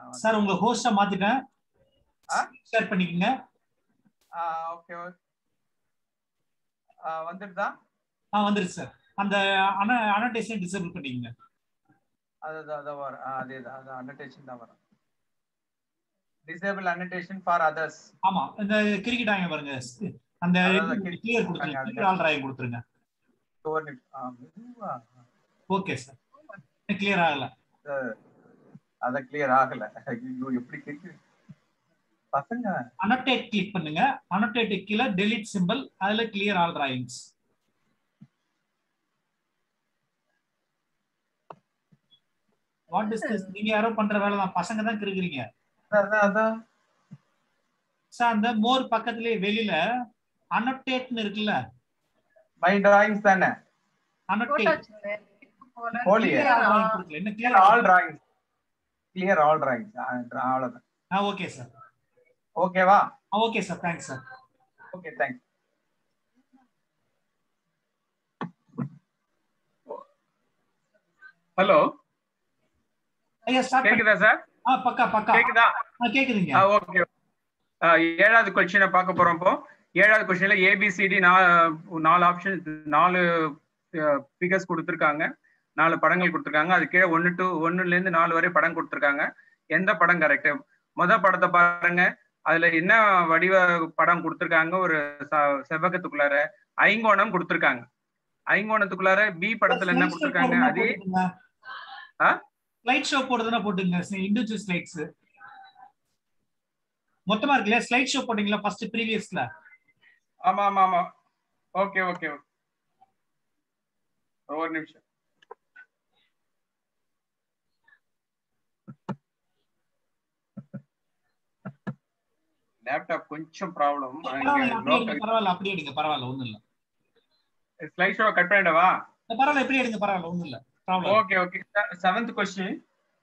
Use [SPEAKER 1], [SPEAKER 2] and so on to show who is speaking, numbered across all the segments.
[SPEAKER 1] Sir உங்களை ஹோஸ்டா மாத்திட்டேன்
[SPEAKER 2] ஆ?
[SPEAKER 1] Share பண்ணிக்கங்க
[SPEAKER 2] okay வந்துடுதா
[SPEAKER 1] ஆ வந்துருச்சு சார் அந்த அன அனடேஷன் டிசேபிள் பண்ணிக்கங்க
[SPEAKER 2] அதுதான் அதான் வரும் ஆ, அதேதான் அது அனடேஷன் தான் வரும் டிசேபிள் அனடேஷன் ஃபார் அதர்ஸ்
[SPEAKER 1] ஆமா இந்த கிரிக்கெட் ஆங்க பாருங்க அந்த
[SPEAKER 2] அதான் கிறுக்கி-
[SPEAKER 1] கிளியர் கொடுத்துருங்க
[SPEAKER 2] அதுதான்.
[SPEAKER 1] கிளியர் ஆல் டிராயிங் கொடுத்துருங்க
[SPEAKER 2] ஒரு நிமிஷம் ஆ, மெதுவா.
[SPEAKER 1] ஓகே சார் கிளியர் ஆகல
[SPEAKER 2] அத கிளியர் ஆகல ஐயோ எப்படி கேக்கு பசங்க
[SPEAKER 1] அனோட்டேட் கிளிக் பண்ணுங்க அனோட்டேட் கீழே டெலிட் சிம்பிள் அதுல clear all drawings what is this நீங்க யாரோ பண்ற வேலை தான் பசங்க தான் கிறுக்குறீங்க
[SPEAKER 2] அதான் அதான்
[SPEAKER 1] சார் அந்த மோர் பக்கத்துலயே வெளியில அனோட்டேட்னு இருக்குல்ல
[SPEAKER 2] மை டிராயிங்ஸ் தானே
[SPEAKER 1] அனோட்டேட்
[SPEAKER 2] போலியே
[SPEAKER 1] என்ன
[SPEAKER 2] clear
[SPEAKER 1] clear
[SPEAKER 2] all drawings clear all drawings அவ்வளவுதான்
[SPEAKER 1] ஆ ஓகே சார்
[SPEAKER 2] ஓகேவா
[SPEAKER 1] okay sir thanks sir
[SPEAKER 2] okay thanks
[SPEAKER 3] hello
[SPEAKER 1] ஐயா ஸ்டார்ட்
[SPEAKER 3] கேக்குதா சார்
[SPEAKER 1] ஆ பக்கா பக்கா
[SPEAKER 3] கேக்குதா
[SPEAKER 1] ஆ கேக்குதுங்க
[SPEAKER 3] ஓகே ஏழாவது கொஸ்டினை பார்க்க போறோம் இப்போ ஏழாவது கொஸ்டின்ல ஏபிசிடி நாலு ஆப்ஷன் நாலு ஃபிகர்ஸ் கொடுத்துருக்காங்க நாலு படங்கள் கொடுத்துருக்காங்க அது கீழே ஒன்னு டு ஒன்னுல இருந்து நாலு வரை படம் கொடுத்துருக்காங்க எந்த படம் கரெக்ட் முத படத்தை பாருங்க அதுல என்ன வடிவ படம் கொடுத்துருக்காங்க ஒரு ச- செவ்வகத்துக்குள்ளார ஐங்கோணம் கொடுத்துருக்காங்க ஐங்கோணத்துக்குள்ளார பி படத்துல என்ன கொடுத்துருக்காங்க அதே ஆ?
[SPEAKER 1] ஸ்லைட் ஷோ போடுறதுனா போட்டுங்க இண்டிவிஜுவல் ஸ்லைட்ஸ் மொத்தமா இருக்குல்ல ஸ்லைட் ஷோ போட்டீங்களா ஃபர்ஸ்ட் ப்ரீவியஸ்ல
[SPEAKER 3] ஆமா ஆமா ஆமா ஓகே ஓகே ஒரு நிமிஷம் லேப்டாப் கொஞ்சம் ப்ராப்ளம்
[SPEAKER 1] அப்படியே எடுங்க பரவாயில்ல அப்படியே எடுங்க பரவாயில்ல ஒண்ணும் இல்ல
[SPEAKER 3] ஸ்லைட் ஷோ கட் பண்ணிடவா
[SPEAKER 1] பரவாயில்ல எப்படி எடுங்க பரவாயில்ல ஒண்ணும் இல்ல problem
[SPEAKER 3] okay okay seventh question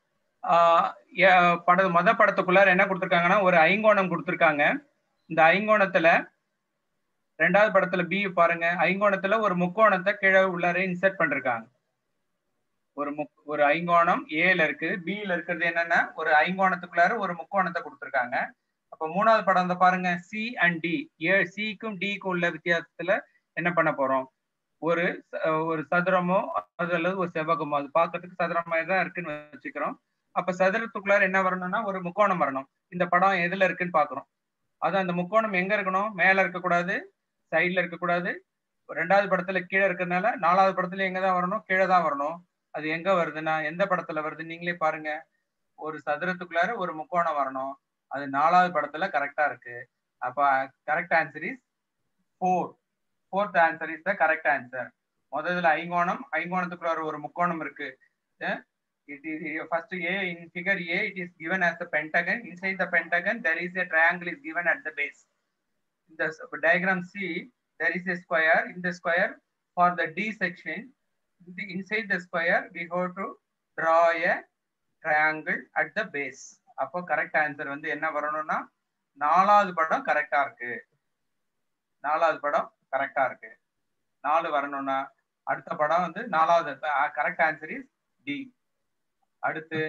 [SPEAKER 3] பட மொத படத்துக்குள்ளார என்ன கொடுத்துருக்காங்கன்னா ஒரு ஐங்கோணம் கொடுத்துருக்காங்க இந்த ஐங்கோணத்துல ரெண்டாவது படத்துல பி பாருங்க ஐங்கோணத்துல ஒரு முக்கோணத்தை கீழே உள்ளார இன்சர்ட் பண்ணிருக்காங்க ஒரு முக் ஒரு ஐங்கோணம் ஏல இருக்கு பில இருக்கிறது என்னன்னா ஒரு ஐங்கோணத்துக்குள்ளார ஒரு முக்கோணத்தை கொடுத்துருக்காங்க அப்ப மூணாவது படம் வந்து பாருங்க சி அண்ட் டி ஏ சிக்கும் டிக்கும் உள்ள வித்தியாசத்துல என்ன பண்ண போறோம் ஒரு ச- ஒரு சதுரமோ அது அல்லது ஒரு செவ்வகமோ அது பார்க்கறதுக்கு சதுரமாக தான் இருக்குன்னு வச்சுக்கிறோம் அப்ப சதுரத்துக்குள்ளார என்ன வரணும்னா ஒரு முக்கோணம் வரணும் இந்த படம் எதுல இருக்குன்னு பாக்குறோம் அது அந்த முக்கோணம் எங்க இருக்கணும் மேல இருக்கக்கூடாது சைட்ல இருக்கக்கூடாது ரெண்டாவது படத்துல கீழே இருக்கிறதுனால நாலாவது படத்துல எங்க தான் வரணும் கீழே தான் வரணும் அது எங்க வருதுன்னா எந்த படத்துல வருது நீங்களே பாருங்க ஒரு சதுரத்துக்குள்ளார ஒரு முக்கோணம் வரணும் அது நாலாவது படத்துல கரெக்டா இருக்கு அப்ப correct answer is four fourth answer is the correct answer முதல்ல ஐங்கோணம் ஐங்கோணத்துக்குள்ளார ஒரு முக்கோணம் இருக்கு it is first a in figure a it is given as the pentagon inside the pentagon there is a triangle is given at the base in the s- diagram c there is a square in the square for the d section the, inside the square we have to draw a triangle at the base அப்போ correct answer வந்து என்ன வரணும்னா நாலாவது படம் கரெக்டா இருக்கு நாலாவது படம் கரெக்டா இருக்கு நாலு வரணும்னா அடுத்த படம் வந்து நாலாவது கரெக்ட் ஆன்சர் இஸ் டி அடுத்து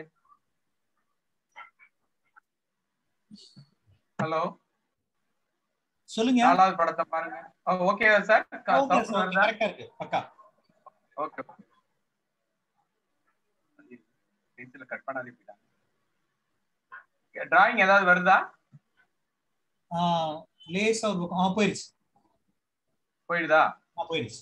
[SPEAKER 3] ஹலோ
[SPEAKER 1] சொல்லுங்க
[SPEAKER 3] நாலாவது படத்தை பாருங்க ஓகே சார்
[SPEAKER 1] ஓகே சார் கரெக்டா இருக்கு பக்கா
[SPEAKER 3] ஓகே பென்சில கட் பண்ணாதே போயிட்டாங்க டிராயிங் ஏதாவது வருதா
[SPEAKER 1] ஆ லேசா ஒரு பக்கம் ஆ போயிருச்சு
[SPEAKER 3] போயிடுதா
[SPEAKER 1] ஆ போயிருச்சு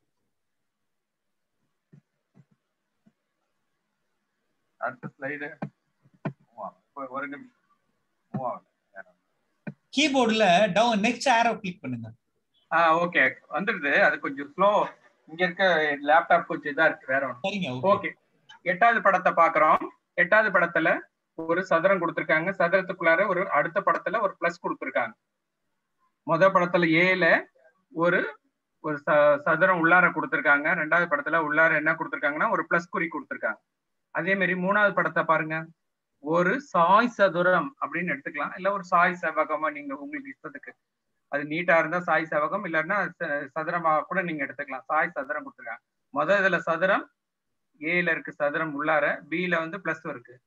[SPEAKER 3] அடுத்த ஸ்லைடு ஒரு நிமிஷம் மூவ் ஆகல
[SPEAKER 1] கீபோர்டுல டவுன் நெக்ஸ்ட் ஆரோ கிளிக் பண்ணுங்க
[SPEAKER 3] ஆ ஓகே வந்துடுது அது கொஞ்சம் ஸ்லோ இங்க இருக்க லேப்டாப் கொஞ்சம் இதா இருக்கு வேற ஒன்று
[SPEAKER 1] சரிங்க
[SPEAKER 3] ஓகே எட்டாவது படத்தை பாக்குறோம் எட்டாவது படத்துல ஒரு சதுரம் கொடுத்திருக்காங்க சதுரத்துக்குள்ளார ஒரு அடுத்த படத்துல ஒரு பிளஸ் கொடுத்திருக்காங்க முத படத்துல ஏல ஒரு ஒரு ச- சதுரம் உள்ளார கொடுத்திருக்காங்க ரெண்டாவது படத்துல உள்ளார என்ன கொடுத்திருக்காங்கன்னா ஒரு பிளஸ் குறி கொடுத்திருக்காங்க அதே மாதிரி மூணாவது படத்தை பாருங்க ஒரு சாய் சதுரம் அப்படின்னு எடுத்துக்கலாம் இல்ல ஒரு சாய் செவ்வகமா நீங்க உங்களுக்கு இஷ்டத்துக்கு அது நீட்டா இருந்தா சாய் செவ்வகம் இல்லைன்னா ச- சதுரமா கூட நீங்க எடுத்துக்கலாம் சாய் சதுரம் கொடுத்துருக்காங்க முத இதுல சதுரம் ஏல இருக்கு சதுரம் உள்ளார பில வந்து பிளஸ் இருக்கு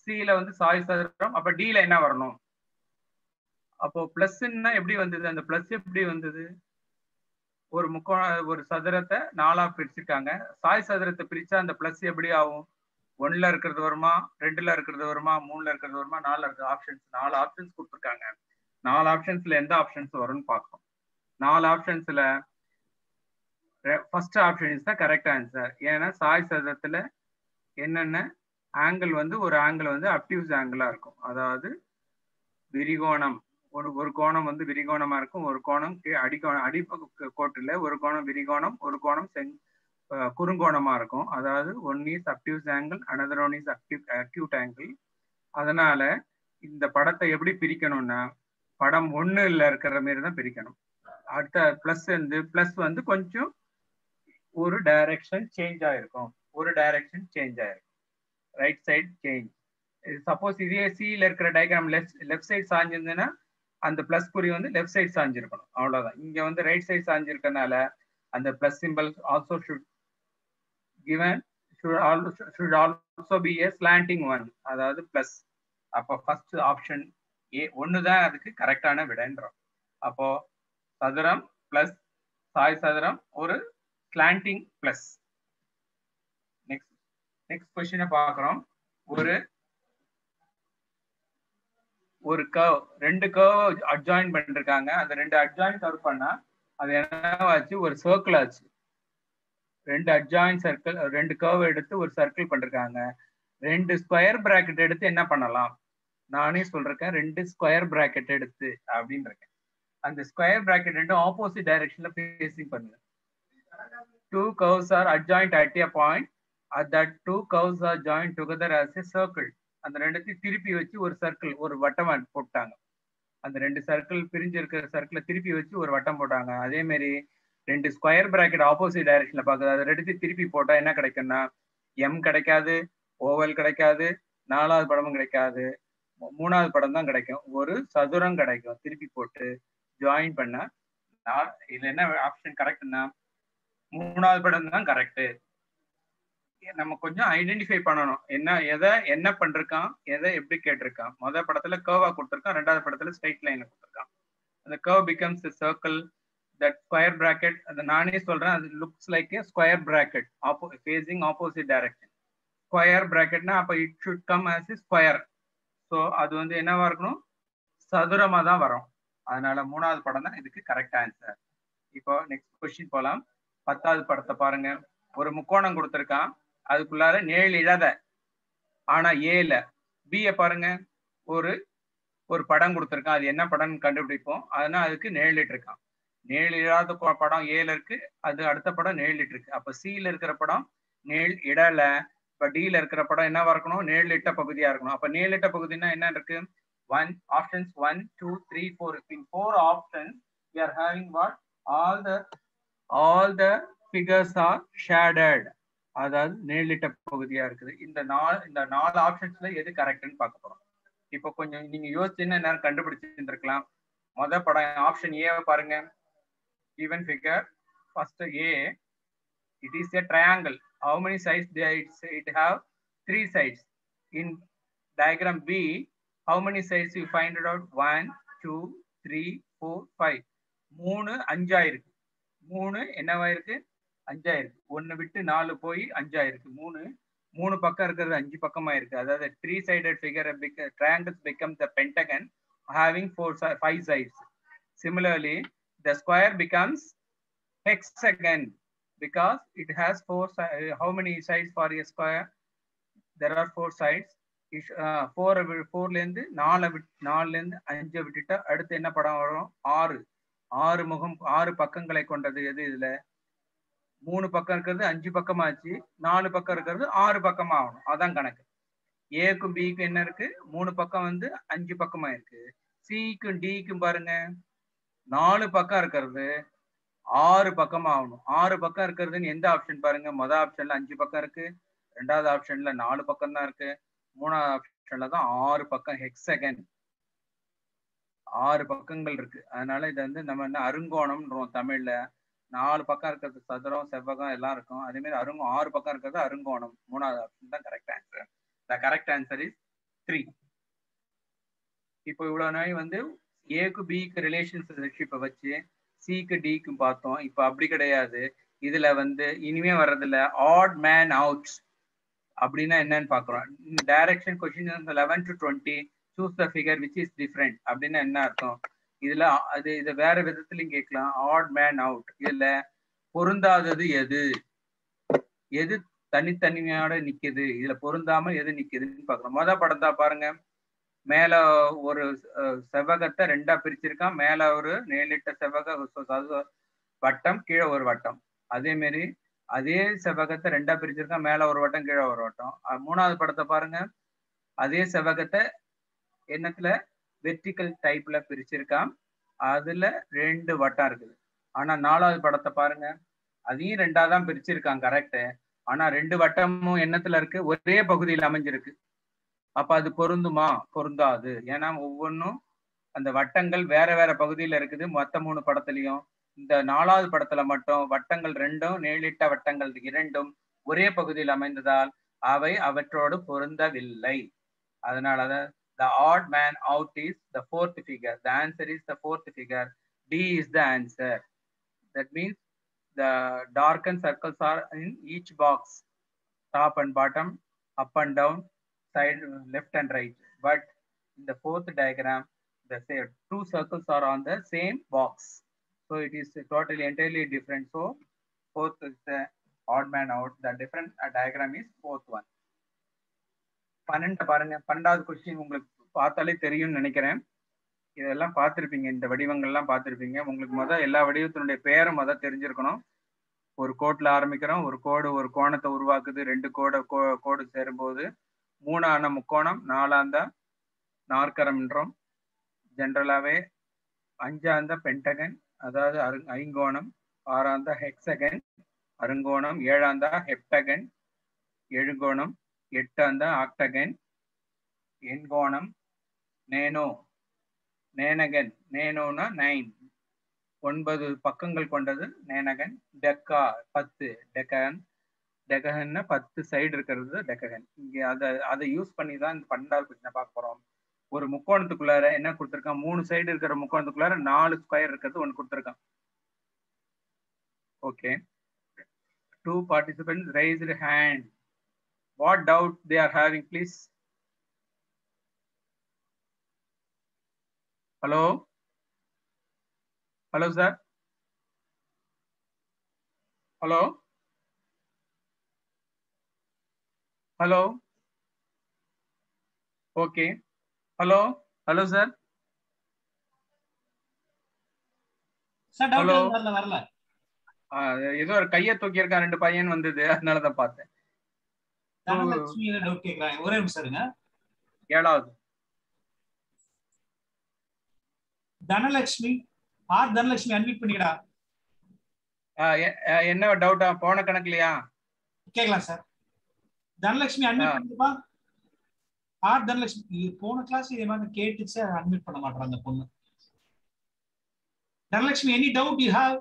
[SPEAKER 3] சில வந்து சாய் சதுரம் அப்ப டில என்ன வரணும் அப்போ பிளஸ்ன்னா எப்படி வந்தது அந்த பிளஸ் எப்படி வந்தது ஒரு முக்கோண ஒரு சதுரத்தை நாலா பிரிச்சிருக்காங்க சாய் சதுரத்தை பிரிச்சா அந்த பிளஸ் எப்படி ஆகும் ஒன்னுல இருக்கிறது வருமா ரெண்டுல இருக்கிறது வருமா மூணுல இருக்கிறது வருமா நாலுல இருக்கிற ஆப்ஷன்ஸ் நாலு ஆப்ஷன்ஸ் கொடுத்துருக்காங்க நாலு ஆப்ஷன்ஸ்ல எந்த ஆப்ஷன்ஸ் வரும்னு பார்க்கணும் நாலு ஆப்ஷன்ஸ்ல ஃபர்ஸ்ட் ஆப்ஷன் இஸ் தான் கரெக்ட் ஆன்சர் ஏன்னா சாய் சதுரத்துல என்னென்ன ஆங்கிள் வந்து ஒரு ஆங்கிள் வந்து அப்டியூஸ் ஆங்கிளா இருக்கும் அதாவது விரிகோணம் ஒரு ஒரு கோணம் வந்து விரிகோணமா இருக்கும் ஒரு கோணம் அடிக்கோணம் அடி கோட்டுல ஒரு கோணம் விரிகோணம் ஒரு கோணம் செங் குறுங்கோணமா இருக்கும் அதாவது one is obtuse angle another one is active acute angle அதனால இந்த படத்தை எப்படி பிரிக்கணும்னா படம் ஒண்ணுல இருக்கிற மாதிரி தான் பிரிக்கணும் அடுத்த பிளஸ் வந்து பிளஸ் வந்து கொஞ்சம் ஒரு டைரக்ஷன் சேஞ்ச் ஆயிருக்கும் ஒரு டைரக்ஷன் சேஞ்ச் ஆயிருக்கும் ரைட் சைடு சேஞ்ச் சப்போஸ் இதே சியில் இருக்கிற டயக்ராம் லெஃப்ட் லெஃப்ட் சைடு சாஞ்சிருந்ததுன்னா அந்த பிளஸ் குறி வந்து லெஃப்ட் சைடு சாஞ்சிருக்கணும் அவ்வளவுதான் இங்க வந்து ரைட் சைடு சாஞ்சிருக்கனால அந்த plus simple also should given should also should also be a slanting one அதாவது பிளஸ் அப்போ ஃபர்ஸ்ட் ஆப்ஷன் ஏ ஒன்று தான் அதுக்கு கரெக்டான விடைன்றோம் அப்போ சதுரம் பிளஸ் சாய் சதுரம் ஒரு ஸ்லாண்டிங் பிளஸ் நெக்ஸ்ட் நெக்ஸ்ட் கொஸ்டினை பார்க்குறோம் ஒரு ஒரு கர்வ் ரெண்டு கர்வ் அட்ஜாயின் பண்ணிருக்காங்க அந்த ரெண்டு அட்ஜாயின் கர்வ் பண்ணா அது என்னவாச்சு ஒரு சர்க்கிள் ஆச்சு ரெண்டு அட்ஜாயின் சர்க்கிள் ரெண்டு கர்வ் எடுத்து ஒரு சர்க்கிள் பண்ணிருக்காங்க ரெண்டு ஸ்கொயர் பிராக்கெட் எடுத்து என்ன பண்ணலாம் நானே சொல்றேன் ரெண்டு ஸ்கொயர் பிராக்கெட் எடுத்து அப்படின்னு இருக்கேன் அந்த ஸ்கொயர் பிராக்கெட் ரெண்டும் ஆப்போசிட் டைரக்ஷன்ல ஃபேஸிங் பண்ணுங்க two curves are adjoint at a point at that two curves are join together as a circle அந்த ரெண்டுத்தையும் திருப்பி வச்சு ஒரு சர்க்கிள் ஒரு வட்டம் போட்டாங்க அந்த ரெண்டு சர்க்கிள் பிரிஞ்சு இருக்கிற சர்க்கிளை திருப்பி வச்சு ஒரு வட்டம் போட்டாங்க அதே மாதிரி ரெண்டு ஸ்கொயர் பிராக்கெட் ஆப்போசிட் டைரக்ஷன்ல பாக்குது அதை ரெண்டுத்தையும் திருப்பி போட்டா என்ன கிடைக்கும்னா எம் கிடைக்காது ஓவல் கிடைக்காது நாலாவது படமும் கிடைக்காது மூணாவது படம் தான் கிடைக்கும் ஒரு சதுரம் கிடைக்கும் திருப்பி போட்டு ஜாயின் பண்ண இதுல என்ன ஆப்ஷன் கரெக்ட்னா மூணாவது படம் தான் கரெக்ட் நம்ம கொஞ்சம் ஐடென்டிஃபை பண்ணணும் என்ன எதை என்ன பண்ணிருக்கான் எதை எப்படி கேட்டிருக்கான் முதல் படத்துல கர்வா கொடுத்துருக்கான் ரெண்டாவது படத்துல ஸ்ட்ரைட் லைன்ல கொடுத்துருக்கான் அந்த curve becomes circle that square bracket அந்த நானே சொல்றேன் அது looks like a square bracket ஆப்போ ஃபேஸிங் ஆப்போசிட் டைரக்ஷன் ஸ்கொயர் பிராக்கெட்னா அப்போ it should come as a square so அது வந்து என்னவா இருக்கணும் சதுரமா தான் வரும் அதனால மூணாவது படம் தான் இதுக்கு கரெக்ட் ஆன்சர் இப்போ நெக்ஸ்ட் கொஸ்டின் போலாம் பத்தாவது படத்தை பாருங்க ஒரு முக்கோணம் கொடுத்துருக்கான் அதுக்குள்ளார நேழ் இழத ஆனா ஏல பிய பாருங்க ஒரு ஒரு படம் கொடுத்துருக்கான் அது என்ன படம்னு கண்டுபிடிப்போம் அதனால அதுக்கு நேழிட்டு இருக்கான் நேழ் இழாத படம் ஏல இருக்கு அது அடுத்த படம் நேழிட்டு இருக்கு அப்ப சில இருக்கிற படம் நேழ் இடல இப்ப டில இருக்கிற படம் என்ன இருக்கணும் நேழிட்ட பகுதியா இருக்கணும் அப்ப நேழிட்ட பகுதினா என்ன இருக்கு one options one two three four in four options we are having what all the all the figures are shaded அதாவது நேழிட்ட பகுதியா இருக்குது இந்த நாலு இந்த நாலு ஆப்ஷன்ஸ்ல எது கரெக்ட்னு பார்க்க போறோம் இப்போ கொஞ்சம் நீங்க யோசிச்சுன்னு நேரம் கண்டுபிடிச்சிருந்திருக்கலாம் மொதல் படம் ஆப்ஷன் ஏ பாருங்க even figure first A it is a triangle how many sides it's it have three sides in diagram B how many sides you find it out one two three four five மூணு அஞ்சாயிருக்கு மூணு என்னவாயிருக்கு அஞ்சாயிருக்கு ஒன்னு விட்டு நாலு போய் அஞ்சாயிருக்கு மூணு மூணு பக்கம் இருக்கிறது அஞ்சு பக்கமா இருக்கு அதாவது three sided figure triangles become the pentagon having four five sides similarly the square becomes hexagon because it has four uh, how many sides for a square there are four sides four ஃபோர்ல இருந்து நாலு விட் நாலுல இருந்து அஞ்சை விட்டுட்டா அடுத்து என்ன படம் வரும் ஆறு ஆறு முகம் ஆறு பக்கங்களை கொண்டது எது இதுல மூணு பக்கம் இருக்கிறது அஞ்சு பக்கமாச்சு நாலு பக்கம் இருக்கிறது ஆறு பக்கமா ஆகணும் அதான் கணக்கு ஏக்கும் பிக்கும் என்ன இருக்கு மூணு பக்கம் வந்து அஞ்சு பக்கமா இருக்கு சிக்கும் டிக்கும் பாருங்க நாலு பக்கம் இருக்கிறது ஆறு பக்கமா ஆகணும் ஆறு பக்கம் இருக்கிறதுன்னு எந்த ஆப்ஷன் பாருங்க மொதல் ஆப்ஷன்ல அஞ்சு பக்கம் இருக்கு ரெண்டாவது ஆப்ஷன்ல நாலு பக்கம் தான் இருக்கு மூணாவது ஆப்ஷன்ல தான் ஆறு பக்கம் ஹெக்ஸகன் ஆறு பக்கங்கள் இருக்கு அதனால இதை வந்து நம்ம என்ன அருங்கோணம்ன்றோம் தமிழ்ல நாலு பக்கம் இருக்கிறது சதுரம் செவ்வகம் எல்லாம் இருக்கும் அதே மாதிரி அருங்கோ ஆறு பக்கம் இருக்கிறது அருங்கோணம் மூணாவது ஆப்ஷன் தான் correct answer the correct answer is three இப்போ இவ்வளவு நாள் வந்து ஏக்கு பிக்கு ரிலேஷன்ஷிப்பை வச்சு சிக்கு டிக்கும் பார்த்தோம் இப்போ அப்படி கிடையாது இதுல வந்து இனிமே வர்றதுல ஆட் மேன் அவுட் அப்படின்னா என்னன்னு பாக்குறோம் direction question eleven to twenty choose the figure which is different அப்படின்னா என்ன அர்த்தம் இதுல அது இதை வேற விதத்துலயும் கேட்கலாம் ஆட் மேன் அவுட் இதுல பொருந்தாதது எது எது தனித்தனிமையோட நிக்குது இதுல பொருந்தாம எது நிக்குதுன்னு பாக்குறோம் மொத படத்தா பாருங்க மேல ஒரு அஹ், செவ்வகத்தை ரெண்டா பிரிச்சிருக்கான் மேல ஒரு நேலிட்ட செவ்வக அதாவது வட்டம் கீழே ஒரு வட்டம் அதே மாதிரி அதே செவ்வகத்தை ரெண்டா பிரிச்சிருக்கான் மேல ஒரு வட்டம் கீழே ஒரு வட்டம் அஹ், மூணாவது படத்தை பாருங்க அதே செவ்வகத்தை என்னத்துல வெர்டிக்கல் டைப்ல பிரிச்சிருக்கான் அதுல ரெண்டு வட்டம் இருக்குது ஆனா நாலாவது படத்தை பாருங்க அதையும் ரெண்டா தான் பிரிச்சிருக்கான் கரெக்ட் ஆனா ரெண்டு வட்டமும் எண்ணத்துல இருக்கு ஒரே பகுதியில் அமைஞ்சிருக்கு அப்ப அது பொருந்துமா பொருந்தாது ஏன்னா ஒவ்வொன்றும் அந்த வட்டங்கள் வேற வேற பகுதியில இருக்குது மொத்த மூணு படத்துலயும் இந்த நாலாவது படத்துல மட்டும் வட்டங்கள் ரெண்டும் நேரிட்ட வட்டங்கள் இரண்டும் ஒரே பகுதியில் அமைந்ததால் அவை அவற்றோடு பொருந்தவில்லை அதனால the odd man out is the fourth figure the answer is the fourth figure d is the answer that means the darkened circles are in each box top and bottom up and down side left and right but in the fourth diagram the say, two circles are on the same box so it is totally entirely different so fourth is the odd man out the different uh, diagram is fourth one பன்னெண்டு பாருங்க பன்னெண்டாவது question உங்களுக்கு பார்த்தாலே தெரியும்னு நினைக்கிறேன் இதெல்லாம் பார்த்துருப்பீங்க இந்த வடிவங்கள்லாம் பார்த்துருப்பீங்க உங்களுக்கு முத எல்லா வடிவத்தினுடைய பேரை முத தெரிஞ்சிருக்கணும் ஒரு கோட்டில் ஆரம்பிக்கிறோம் ஒரு கோடு ஒரு கோணத்தை உருவாக்குது ரெண்டு கோடை கோ கோடு சேரும்போது மூணான முக்கோணம் நாலாந்தா நாற்கரம்ன்றோம் ஜென்ரலாகவே அஞ்சாந்த பென்டகன் அதாவது அரு ஐங்கோணம் ஆறாந்தா ஹெக்ஸகன் அருங்கோணம் ஏழாந்தா ஹெப்டகன் எழுங்கோணம் எட்டாந்தா ஆக்டகன் எண்கோணம் நேனோ நேனகன் நேனோனா நைன் ஒன்பது பக்கங்கள் கொண்டது நேனகன் டெக்கா பத்து டெக்ககன் டெக்ககன்னா பத்து சைடு இருக்கிறது டெக்ககன் இங்க அதை அதை யூஸ் பண்ணி தான் இந்த பன்னெண்டாவது கொஸ்டினை பார்க்க போறோம் ஒரு முக்கோணத்துக்குள்ளார என்ன கொடுத்துருக்கான் மூணு சைடு இருக்கிற முக்கோணத்துக்குள்ளார நாலு ஸ்கொயர் இருக்கிறது ஒன்று கொடுத்துருக்கான் okay two participants raised hand what doubt they are having please hello hello sir hello hello okay hello hello sir
[SPEAKER 1] sir
[SPEAKER 3] Hello.
[SPEAKER 1] Doubt வரல வரல
[SPEAKER 3] ஏதோ ஒரு கையை தூக்கி இருக்கான் ரெண்டு பையன் வந்தது அதனாலதான் பார்த்தேன்
[SPEAKER 1] தனலட்சுமி டவுட் கேக்குறாங்க ஒரே நிமிஷம் இருங்க
[SPEAKER 3] ஏழாவது
[SPEAKER 1] தனலட்சுமி ஆர் தனலட்சுமி அட்மிட் பண்ணிக்கடா
[SPEAKER 3] ஆ, எ- அ, என்ன டவுட்டா போன கணக்குலையா
[SPEAKER 1] கேக்கலாம் சார் தனலட்சுமி அட்மிட்
[SPEAKER 3] ஆ.
[SPEAKER 1] பண்ணிப்பா ஆர் தனலட்சுமி இது போன கிளாஸ் இதே மாதிரி கேட்டுச்சு அட்மிட் பண்ண மாட்டாங்க அந்த பொண்ணு Dhanalakshmi any doubt you have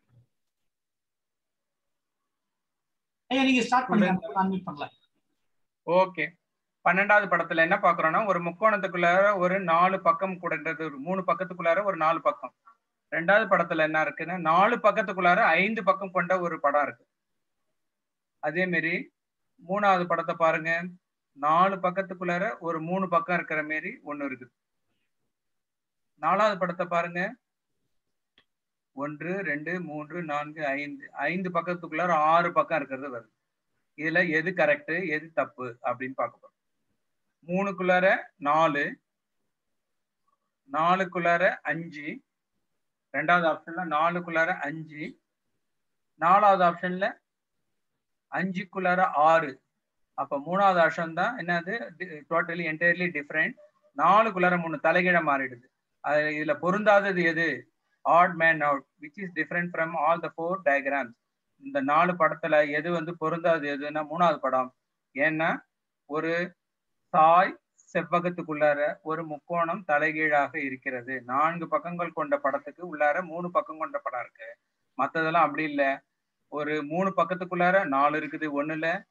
[SPEAKER 1] ஐயா நீங்க ஸ்டார்ட் பண்ணுங்க அட்மிட் பண்ணல
[SPEAKER 3] ஓகே பன்னெண்டாவது படத்துல என்ன பாக்குறோம்னா ஒரு முக்கோணத்துக்குள்ளார ஒரு நாலு பக்கம் கூடன்றது ஒரு மூணு பக்கத்துக்குள்ளார ஒரு நாலு பக்கம் ரெண்டாவது படத்துல என்ன இருக்குன்னா நாலு பக்கத்துக்குள்ளார ஐந்து பக்கம் கொண்ட ஒரு படம் இருக்கு அதே மாதிரி மூணாவது படத்தை பாருங்க நாலு பக்கத்துக்குள்ளார ஒரு மூணு பக்கம் இருக்கிற மாதிரி ஒண்ணு இருக்குது நாலாவது படத்தை பாருங்க ஒன்று ரெண்டு மூன்று நான்கு ஐந்து ஐந்து பக்கத்துக்குள்ளார ஆறு பக்கம் இருக்கிறது வருது இதுல எது கரெக்ட் எது தப்பு அப்படின்னு பார்க்க போறோம் மூணுக்குள்ளார நாலு நாலுக்குள்ளார அஞ்சு ரெண்டாவது ஆப்ஷன்ல நாலுக்குள்ளார அஞ்சு நாலாவது ஆப்ஷன்ல அஞ்சுக்குள்ளார ஆறு அப்ப மூணாவது ஆப்ஷன் தான் என்னது டோட்டலி என்டையர்லி டிஃப்ரெண்ட் நாலுக்குள்ளார மூணு தலைகீழ மாறிடுது அது இதுல பொருந்தாதது எது odd man out which is different from all the four diagrams இந்த நாலு படத்துல எது வந்து பொருந்தாது எதுன்னா மூணாவது படம் ஏன்னா ஒரு சாய் செவ்வகத்துக்குள்ளார ஒரு முக்கோணம் தலைகீழாக இருக்கிறது நான்கு பக்கங்கள் கொண்ட படத்துக்கு உள்ளார மூணு பக்கம் கொண்ட படம் இருக்கு மத்ததெல்லாம் அப்படி இல்லை ஒரு மூணு பக்கத்துக்குள்ளார நாலு இருக்குது ஒண்ணுல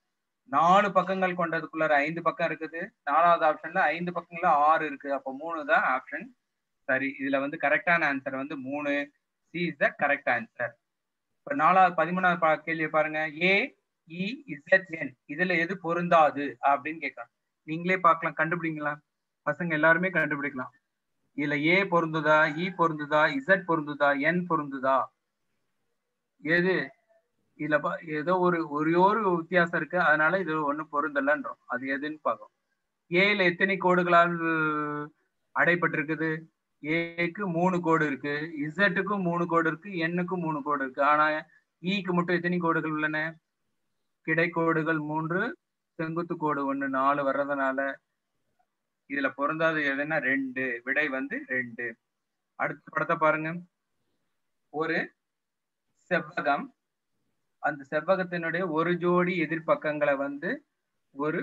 [SPEAKER 3] நாலு பக்கங்கள் கொண்டதுக்குள்ளார ஐந்து பக்கம் இருக்குது நாலாவது ஆப்ஷன்ல ஐந்து பக்கங்கள்ல ஆறு இருக்கு அப்போ மூணு தான் ஆப்ஷன் சரி இதுல வந்து கரெக்டான ஆன்சர் வந்து மூணு C is the correct answer இப்ப நாலாவது பதிமூணாவது பா- கேள்வியை பாருங்க ஏ இ இசட் என் இதுல எது பொருந்தாது அப்படின்னு கேட்கலாம் நீங்களே பார்க்கலாம் கண்டுபிடிங்களா பசங்க எல்லாருமே கண்டுபிடிக்கலாம் இதுல ஏ பொருந்துதா இ பொருந்துதா இசட் பொருந்துதா என் பொருந்துதா எது இதுல பா- ஏதோ ஒரு ஒரே ஒரு வித்தியாசம் இருக்கு அதனால இது ஒண்ணும் பொருந்தலன்றோம் அது எதுன்னு பார்க்கும் ஏல எத்தனை கோடுகளால் அடைப்பட்டிருக்குது ஏக்கு மூணு கோடு இருக்கு இசட்டுக்கும் மூணு கோடு இருக்கு எண்ணுக்கும் மூணு கோடு இருக்கு ஆனா ஈக்கு மட்டும் எத்தனை கோடுகள் உள்ளன கிடைக்கோடுகள் மூன்று செங்குத்து கோடு ஒண்ணு நாலு வர்றதுனால இதுல பொருந்தாது எதுன்னா ரெண்டு விடை வந்து ரெண்டு அடுத்த படத்தை பாருங்க ஒரு செவ்வகம் அந்த செவ்வகத்தினுடைய ஒரு ஜோடி எதிர்பக்கங்களை வந்து ஒரு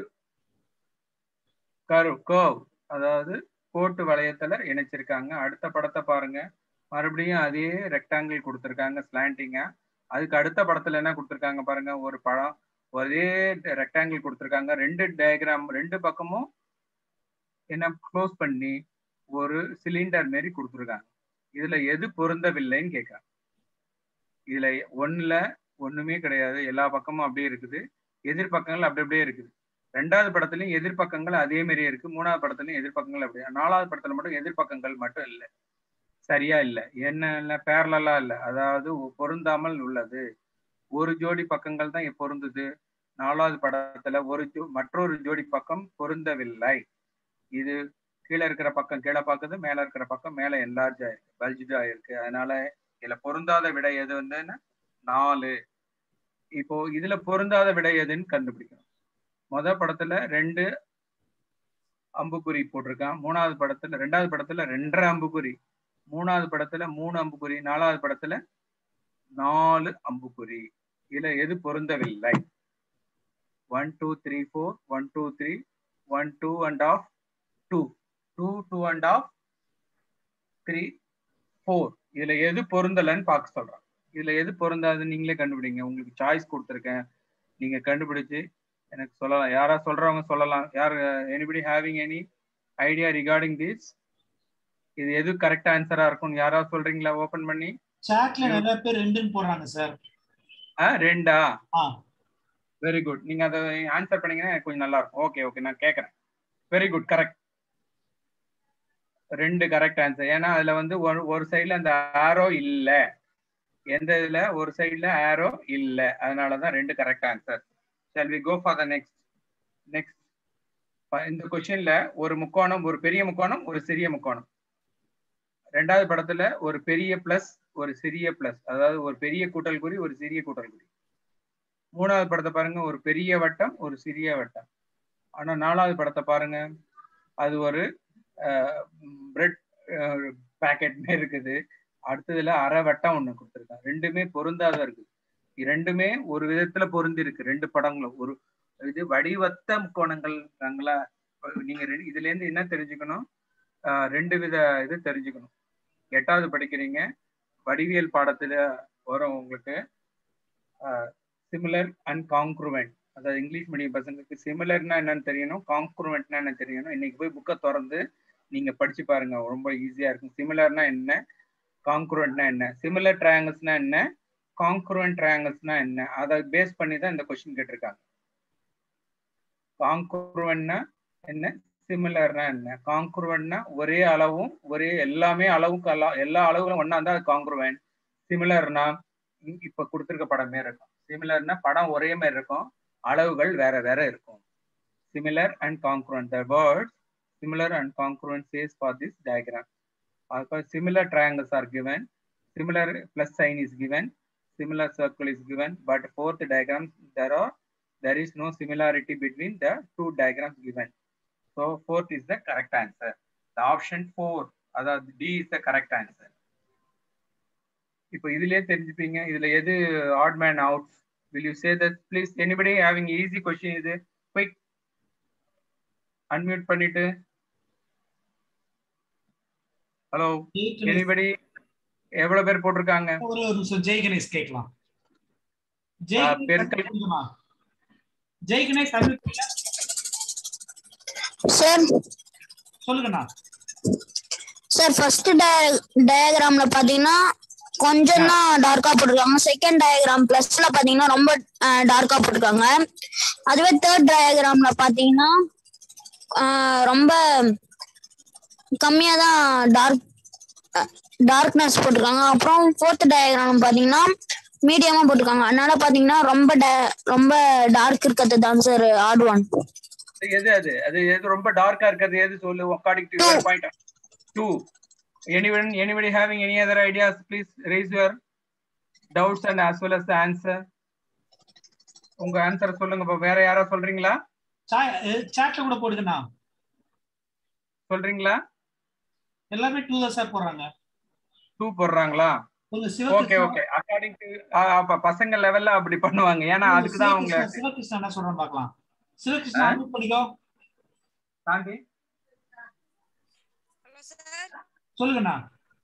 [SPEAKER 3] கரு கோவ் அதாவது கோட்டு வளையத்துல இணைச்சிருக்காங்க அடுத்த படத்தை பாருங்க மறுபடியும் அதே ரெக்டாங்கிள் கொடுத்துருக்காங்க ஸ்லாண்டிங்கா அதுக்கு அடுத்த படத்துல என்ன கொடுத்துருக்காங்க பாருங்க ஒரு படம் ஒரே ரெக்டாங்கிள் கொடுத்துருக்காங்க ரெண்டு டயக்ராம் ரெண்டு பக்கமும் என்ன க்ளோஸ் பண்ணி ஒரு சிலிண்டர் மாரி கொடுத்துருக்காங்க இதுல எது பொருந்தவில்லைன்னு கேட்கறாங்க இதுல ஒண்ணுல ஒண்ணுமே கிடையாது எல்லா பக்கமும் அப்படியே இருக்குது எதிர்பக்கங்கள் அப்படி அப்படியே இருக்குது ரெண்டாவது படத்துலயும் எதிர்பக்கங்கள் அதே மாதிரியே இருக்கு மூணாவது படத்துலயும் எதிர்பக்கங்கள் அப்படியே நாலாவது படத்துல மட்டும் எதிர்பக்கங்கள் மட்டும் இல்லை சரியா இல்ல என்ன இல்ல பேரலா இல்ல அதாவது பொருந்தாமல் உள்ளது ஒரு ஜோடி பக்கங்கள் தான் பொருந்துது நாலாவது படத்துல ஒரு ஜோ மற்றொரு ஜோடி பக்கம் பொருந்தவில்லை இது கீழே இருக்கிற பக்கம் கீழே பார்க்குது மேல இருக்கிற பக்கம் மேல என்லார்ஜ் ஆயிருக்கு பல்ஜா இருக்கு அதனால இதுல பொருந்தாத விடை எது வந்துன்னா நாலு இப்போ இதுல பொருந்தாத விடை எதுன்னு கண்டுபிடிக்கணும் முத படத்துல ரெண்டு அம்புக்குறி போட்டிருக்கான் மூணாவது படத்துல ரெண்டாவது படத்துல ரெண்டரை அம்புக்குறி மூணாவது படத்துல மூணு அம்புக்குறி நாலாவது படத்துல நாலு அம்புக்குறி இதுல எது பொருந்தவில்லை one two three four one two three one two and half two two two and half three four இதுல எது பொருந்தலைன்னு பார்க்க சொல்றேன் இதுல எது பொருந்தாதுன்னு நீங்களே கண்டுபிடிங்க உங்களுக்கு சாய்ஸ் கொடுத்துருக்கேன் நீங்க கண்டுபிடிச்சு எனக்கு சொல்லலாம் யாரா சொல்றவங்க சொல்லலாம் யார் anybody having any idea regarding this இது எது கரெக்ட் ஆன்சரா இருக்கும்னு யாராவது சொல்றீங்களா ஓபன் பண்ணி
[SPEAKER 1] சாட்ல நிறைய பேர் ரெண்டுன்னு போடுறாங்க சார்
[SPEAKER 3] ஆ ரெண்டா
[SPEAKER 1] ஆ
[SPEAKER 3] வெரி குட் நீங்க அதை ஆன்சர் பண்ணீங்கன்னா எனக்கு கொஞ்சம் நல்லா இருக்கும் ஓகே ஓகே நான் கேட்கறேன் வெரி குட் கரெக்ட் ரெண்டு கரெக்ட் ஆன்சர் ஏன்னா அதுல வந்து ஒரு ஒரு சைடுல அந்த ஆரோ இல்ல எந்த இதுல ஒரு சைடுல ஆரோ இல்ல அதனாலதான் ரெண்டு correct answer shall we go for the next next இந்த கொஸ்டின்ல ஒரு முக்கோணம் ஒரு பெரிய முக்கோணம் ஒரு சிறிய முக்கோணம் ரெண்டாவது படத்துல ஒரு பெரிய பிளஸ் ஒரு சிறிய பிளஸ் அதாவது ஒரு பெரிய கூட்டல் குறி ஒரு சிறிய கூட்டல் குறி மூணாவது படத்தை பாருங்க ஒரு பெரிய வட்டம் ஒரு சிறிய வட்டம் ஆனா நாலாவது படத்தை பாருங்க அது ஒரு பிரெட் பேக்கெட் மாதிரி இருக்குது அடுத்ததுல அரை வட்டம் ஒண்ணு கொடுத்துருக்காங்க ரெண்டுமே பொருந்தாத இருக்குது ரெண்டுமே ஒரு விதத்துல பொருந்தி இருக்கு ரெண்டு படங்களும் ஒரு இது வடிவத்த முக்கோணங்கள் நாங்களா நீங்க ரெண்டு- இதுல இருந்து என்ன தெரிஞ்சுக்கணும் ஆஹ் ரெண்டு வித இது தெரிஞ்சுக்கணும் எட்டாவது படிக்கிறீங்க வடிவியல் பாடத்துல வரும் உங்களுக்கு சிமிலர் அண்ட் காங்க்ருவெண்ட் அதாவது இங்கிலீஷ் மீடியம் பசங்களுக்கு சிமிலர்னா என்னன்னு தெரியணும் காங்க்ருவெண்ட்னா என்ன தெரியணும் இன்னைக்கு போய் புக்கை திறந்து நீங்க படிச்சு பாருங்க ரொம்ப ஈஸியா இருக்கும் சிமிலர்னா என்ன காங்க்ருவெண்ட்னா என்ன சிமிலர் ட்ரையாங்கிள்ஸ்னா என்ன காங்க்ருவெண்ட் ட்ரையாங்கிள்ஸ்னா என்ன அதை பேஸ் பண்ணி தான் இந்த கொஸ்டின் கேட்டிருக்காங்க காங்க்ருவெண்ட்னா என்ன சிமிலர்னா என்ன காங்க்ருவெண்ட்னா ஒரே அளவும் ஒரே எல்லாமே அளவுக்கு அல்ல எல்லா அளவுகளும் ஒண்ணா இருந்தா அது காங்க்ருவெண்ட் சிமிலர்னா இப்ப கொடுத்துருக்க படமே இருக்கும் சிமிலர்னா படம் ஒரே மாதிரி இருக்கும் அளவுகள் வேற வேற இருக்கும் similar and congruent the words similar and congruent says for this diagram because similar triangles are given similar plus sign is given similar circle is given but fourth diagram there are there is no similarity between the two diagrams given so fourth is the correct answer the option 4 அதாவது d is the correct answer இப்போ இதுலயே தெரிஞ்சுப்பீங்க இதுல எது odd man out will you say that please anybody having easy question இது quick unmute பண்ணிட்டு hello anybody எவ்வளவு பேர் போட்டிருக்காங்க
[SPEAKER 1] ஒரு ஒரு நிமிஷம் ஜெய் கணேஷ் கேட்கலாம்
[SPEAKER 3] ஆ,
[SPEAKER 1] ஜெய் கணேஷ்
[SPEAKER 3] பெருக்கல்.
[SPEAKER 1] கேக்குதுமா? ஜெய்கனே தமிழ் புரியல?
[SPEAKER 4] சார்
[SPEAKER 1] சொல்லுங்கண்ணா
[SPEAKER 4] சார் ஃபர்ஸ்ட் டயக்ராம்ல பாத்தீங்கன்னா கொஞ்சம் தான் டார்க்கா போட்டிருக்காங்க செகண்ட் டயக்ராம் பிளஸ்ல பாத்தீங்கன்னா ரொம்ப டார்க்கா போட்டிருக்காங்க அதுவே தேர்ட் டயக்ராம்ல பாத்தீங்கன்னா அஹ், ரொம்ப கம்மியா தான் டார்க் டார்க்னஸ் போட்டிருக்காங்க அப்புறம் ஃபோர்த் டயக்ராம் பாத்தீங்கன்னா மீடியமா போட்டிருக்காங்க அதனால பாத்தீங்கன்னா ரொம்ப da- ரொம்ப டார்க் இருக்கிறது தான் சார் ஆட் ஒன்
[SPEAKER 3] எது அது அது எது ரொம்ப டார்க்கா இருக்கிறது எது சொல்லு according to your point two anyone anybody having any other ideas please raise your doubts and as well as the answer உங்க ஆன்சர் சொல்லுங்க இப்ப வேற யாரோ சொல்றீங்களா
[SPEAKER 1] சாட்ல கூட போடுங்கண்ணா
[SPEAKER 3] சொல்றீங்களா
[SPEAKER 1] எல்லாமே டூ தான் சார் போடுறாங்க
[SPEAKER 3] டூ போடுறாங்களா
[SPEAKER 1] கொஞ்சம்
[SPEAKER 3] okay
[SPEAKER 1] Sivakrishna
[SPEAKER 3] okay according to அப்ப பசங்க லெவல்ல அப்படி பண்ணுவாங்க ஏன்னா அதுக்கு தான் அவங்க
[SPEAKER 1] சிவகிருஷ்ணா சிவகிருஷ்ணா என்ன சொல்றேன் பார்க்கலாம் சிவகிருஷ்ணா unmute பண்ணிக்கோ
[SPEAKER 3] சாந்தி
[SPEAKER 5] ஹலோ சார்
[SPEAKER 1] சொல்லுங்கண்ணா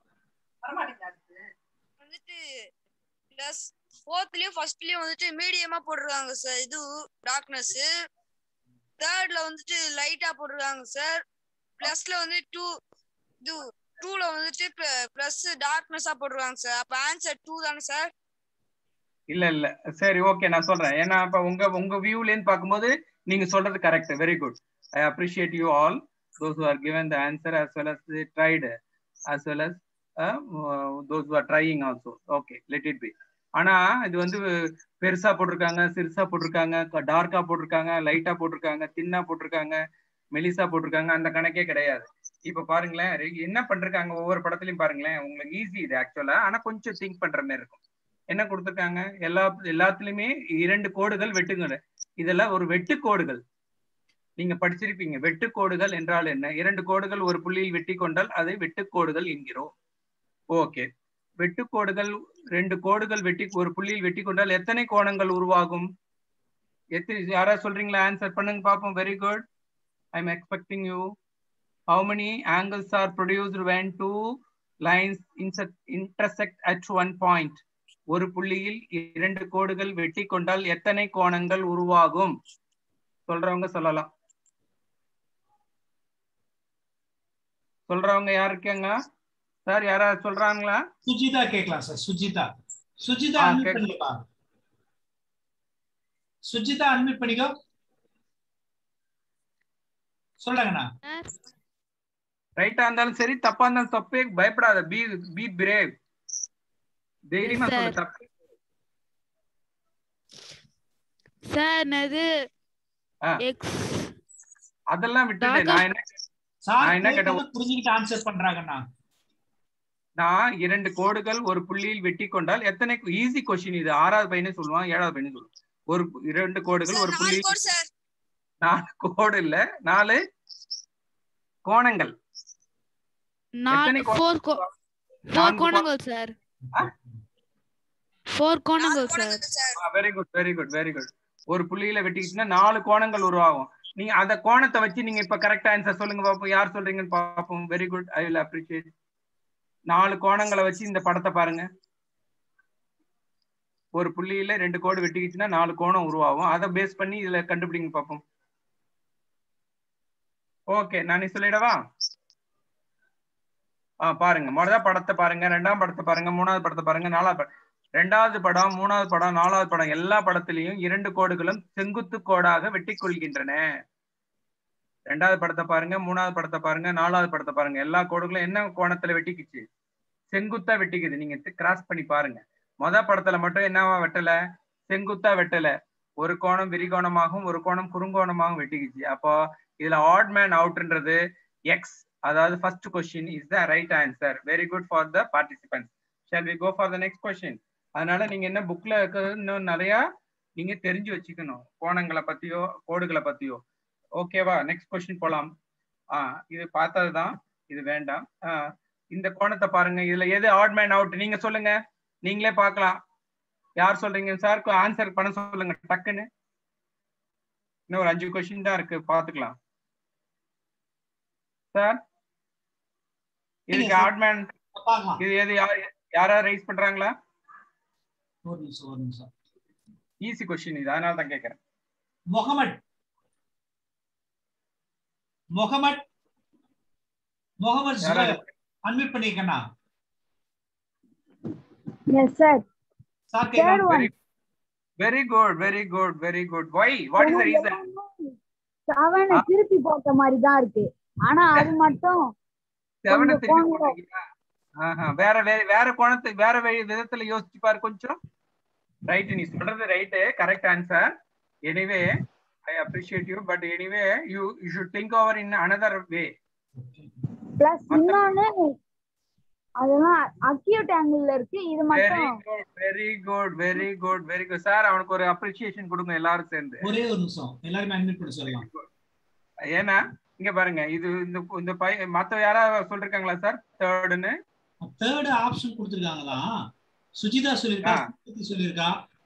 [SPEAKER 5] வந்துட்டு பிளஸ் ஃபோர்த்லயும் ஃபர்ஸ்ட்லயும் வந்துட்டு மீடியமா போட்டிருக்காங்க சார் இது டார்க்னஸ் தேர்ட்ல வந்துட்டு லைட்டா போட்டிருக்காங்க சார் பிளஸ்ல வந்து டூ இது டூல வந்துட்டு பிளஸ் டார்க்னஸா போட்டிருக்காங்க சார் அப்ப ஆன்சர் டூ தானே சார்
[SPEAKER 3] இல்ல இல்ல சரி ஓகே நான் சொல்றேன் ஏன்னா இப்ப உங்க உங்க வியூல இருந்து பார்க்கும்போது நீங்க சொல்றது correct very good I appreciate you all those who are given the answer as well as they tried as well as uh, those who are trying also okay let it be ஆனா இது வந்து பெருசா போட்டிருக்காங்க சிறுசா போட்டிருக்காங்க டார்க்கா போட்டிருக்காங்க லைட்டா போட்டிருக்காங்க தின்னா போட்டிருக்காங்க மெலிசா போட்டிருக்காங்க அந்த கணக்கே கிடையாது இப்ப பாருங்களேன் ரெ- என்ன பண்றாங்க ஒவ்வொரு படத்துலயும் பாருங்களேன் உங்களுக்கு ஈஸி இது ஆக்சுவலா ஆனா கொஞ்சம் திங்க் பண்ற மாதிரி இருக்கும் என்ன கொடுத்திருக்காங்க எல்லா எல்லாத்துலயுமே இரண்டு கோடுகள் வெட்டுங்க இதெல்லாம் ஒரு வெட்டுக்கோடுகள் நீங்க படிச்சிருப்பீங்க வெட்டுக்கோடுகள் என்றால் என்ன இரண்டு கோடுகள் ஒரு புள்ளியில் வெட்டி கொண்டால் அதை வெட்டுக்கோடுகள் என்கிறோம் ஓகே வெட்டுக்கோடுகள் ரெண்டு கோடுகள் வெட்டி ஒரு புள்ளியில் வெட்டி கொண்டால் எத்தனை கோணங்கள் உருவாகும் எத்தனை யாராவது சொல்றீங்களா ஆன்சர் பண்ணுங்க பாப்போம் very good I am expecting you how many angles are produced when two lines insect- intersect at one point ஒரு புள்ளியில் இரண்டு கோடுகள் வெட்டி கொண்டால் எத்தனை கோணங்கள் உருவாகும் சொல்றவங்க சொல்லலாம் சொல்றவங்க யார் இருக்காங்க சார் யாராவது சொல்றாங்களா
[SPEAKER 1] சுஜிதா கேட்கலாம் சார் சுஜிதா சுஜிதா
[SPEAKER 3] ஆ,
[SPEAKER 1] அன்மியூட்
[SPEAKER 3] கேட்க-
[SPEAKER 1] பண்ணிக்கப்பா சுஜிதா அன்மியூட் பண்ணிக்கோ சொல்லுங்கண்ணா
[SPEAKER 3] ரைட்டா இருந்தாலும் சரி தப்பா இருந்தாலும் தப்பே பயப்படாத பி பி பிரேவ் தைரியமா
[SPEAKER 6] Yes,
[SPEAKER 3] சொல்லு
[SPEAKER 6] sir.
[SPEAKER 3] தப்பு
[SPEAKER 6] சார் என்னது
[SPEAKER 3] ஆ.
[SPEAKER 6] எக்ஸ்
[SPEAKER 3] அதெல்லாம் விட்டுட்டு
[SPEAKER 6] Dark-
[SPEAKER 3] நான் என்ன
[SPEAKER 1] சார்
[SPEAKER 3] நான் என்ன கேட்டேன்?
[SPEAKER 1] கேட்டதை புரிஞ்சுக்கிட்டு ஆன்சர் பண்றாங்கண்ணா
[SPEAKER 3] நான் இரண்டு கோடுகள் ஒரு புள்ளியில் வெட்டி கொண்டால் எத்தனை ஈஸி கொஸ்டின் இது ஆறாவது பையனே சொல்லுவான் ஏழாவது பையனே சொல்லுவான் ஒரு பு- இரண்டு கோடுகள்
[SPEAKER 5] சார்
[SPEAKER 3] ஒரு
[SPEAKER 5] நாலு
[SPEAKER 3] புள்ளி
[SPEAKER 5] கோட் சார்
[SPEAKER 3] நாலு கோடு இல்ல நாலு கோணங்கள்
[SPEAKER 6] நாலு
[SPEAKER 3] எத்தனை கோணம்
[SPEAKER 6] ஃபோர் கோ ஃபோர்
[SPEAKER 3] நான்கு கோ-
[SPEAKER 6] கோணங்கள் சார்
[SPEAKER 3] ஆ?
[SPEAKER 6] ஃபோர்
[SPEAKER 5] நாலு
[SPEAKER 6] கோணங்கள் சார்
[SPEAKER 5] கோணங்கள் sir
[SPEAKER 3] very good very good very good ஒரு புள்ளியில வெட்டிக்கிச்சுன்னா நாலு கோணங்கள் உருவாகும் நீங்க அந்த கோணத்தை வச்சு நீங்க இப்ப கரெக்ட் ஆன்சர் சொல்லுங்க பாப்போம் யார் சொல்றீங்கன்னு பாப்போம் very good I will appreciate நாலு கோணங்களை வச்சு இந்த படத்தை பாருங்க ஒரு புள்ளியில ரெண்டு கோடு வெட்டிக்கிச்சுன்னா நாலு கோணம் உருவாகும் அதை பேஸ் பண்ணி இதுல கண்டுபிடிங்க பாப்போம் ஓகே நான் சொல்லிடவா ஆ பாருங்க முதல் படத்தை பாருங்க ரெண்டாம் படத்தை பாருங்க மூணாவது படத்தை பாருங்க நாலாவது படம் ரெண்டாவது படம் மூணாவது படம் நாலாவது படம் எல்லா படத்திலையும் இரண்டு கோடுகளும் செங்குத்து கோடாக வெட்டி கொள்கின்றன ரெண்டாவது படத்தை பாருங்க மூணாவது படத்தை பாருங்க நாலாவது படத்தை பாருங்க எல்லா கோடுகளும் என்ன கோணத்துல வெட்டிக்குச்சு செங்குத்தா வெட்டிக்குது நீங்க கிராஸ் பண்ணி பாருங்க மொத படத்துல மட்டும் என்னவா வெட்டல செங்குத்தா வெட்டல ஒரு கோணம் விரிகோணமாகவும் ஒரு கோணம் குறுங்கோணமாகவும் வெட்டிக்குச்சு அப்போ இதுல ஆட் மேன் அவுட்ன்றது எக்ஸ் அதாவது first question is the right answer very good for the participants shall we go for the next question அதனால நீங்க என்ன புக்ல இன்னும் நிறைய நீங்க தெரிஞ்சு வச்சுக்கணும் கோணங்களை பத்தியோ கோடுகளை பத்தியோ ஓகேவா நெக்ஸ்ட் கொஸ்டின் போலாம் ஆ இது பார்த்ததுதான் இது வேண்டாம் ஆ, இந்த கோணத்தை பாருங்க இதுல எது ஆட் மேன் அவுட் நீங்க சொல்லுங்க நீங்களே பார்க்கலாம் யார் சொல்றீங்க சார் ஆன்சர் பண்ண சொல்லுங்க டக்குன்னு இன்னும் ஒரு அஞ்சு கொஸ்டின் தான் இருக்கு பாத்துக்கலாம் சார் இதுக்கு
[SPEAKER 1] sir.
[SPEAKER 3] ஆட் மேன்
[SPEAKER 1] பார்க்கலாம்
[SPEAKER 3] இது எது யார் யாராவது ரைஸ் பண்றாங்களா
[SPEAKER 1] ஒரு நிமிஷம் ஒரு நிமிஷம்
[SPEAKER 3] ஈஸி கொஸ்டின் இது அதனால தான் கேட்கறேன்
[SPEAKER 1] முகமட் முகமட் முகமது
[SPEAKER 3] யாராவது
[SPEAKER 1] அன்மியூட் பண்ணிருக்கேனா
[SPEAKER 7] yes sir
[SPEAKER 1] sir
[SPEAKER 7] third one
[SPEAKER 3] very good very good very good why what is the reason
[SPEAKER 7] செவனை திருப்பி போட்ட மாதிரி தான் இருக்கு ஆனா அது மட்டும்
[SPEAKER 3] செவனை
[SPEAKER 7] கொஞ்சம்
[SPEAKER 3] திருப்பி
[SPEAKER 7] கோணம்.
[SPEAKER 3] போட்டீங்களா ஆஹா, வேற வே- வேற கோணத்துக்கு வேற வே- விதத்துல யோசிச்சு பாரு கொஞ்சம் ரைட் நீ சொல்றது right correct answer anyway I appreciate you but anyway you you should think over in another way
[SPEAKER 7] plus
[SPEAKER 3] மத்த-
[SPEAKER 7] இன்னொன்னு அதெல்லாம் அக்யூட் ஆங்கிள் இருக்கு இது
[SPEAKER 3] வெரி
[SPEAKER 7] மட்டும்
[SPEAKER 3] good very good very good very good sir அவனுக்கு ஒரு அப்ரிசியேஷன் கொடுங்க எல்லாரும் சேர்ந்து
[SPEAKER 1] ஒரே ஒரு நிமிஷம் எல்லாருமே அன்மியூட் பண்ணி சொல்லலாம்
[SPEAKER 3] ஏன்னா இங்க பாருங்க இது இந்த இந்த பை- மத்த யாராவது சொல்லிருக்காங்களா சார் தேர்டுன்னு
[SPEAKER 1] தேர்ட் ஆப்ஷன் கொடுத்துருக்காங்க தான் சுஜிதா சொல்லியிருக்கா
[SPEAKER 3] ஆ.
[SPEAKER 1] சுஜிதா சொல்லியிருக்கா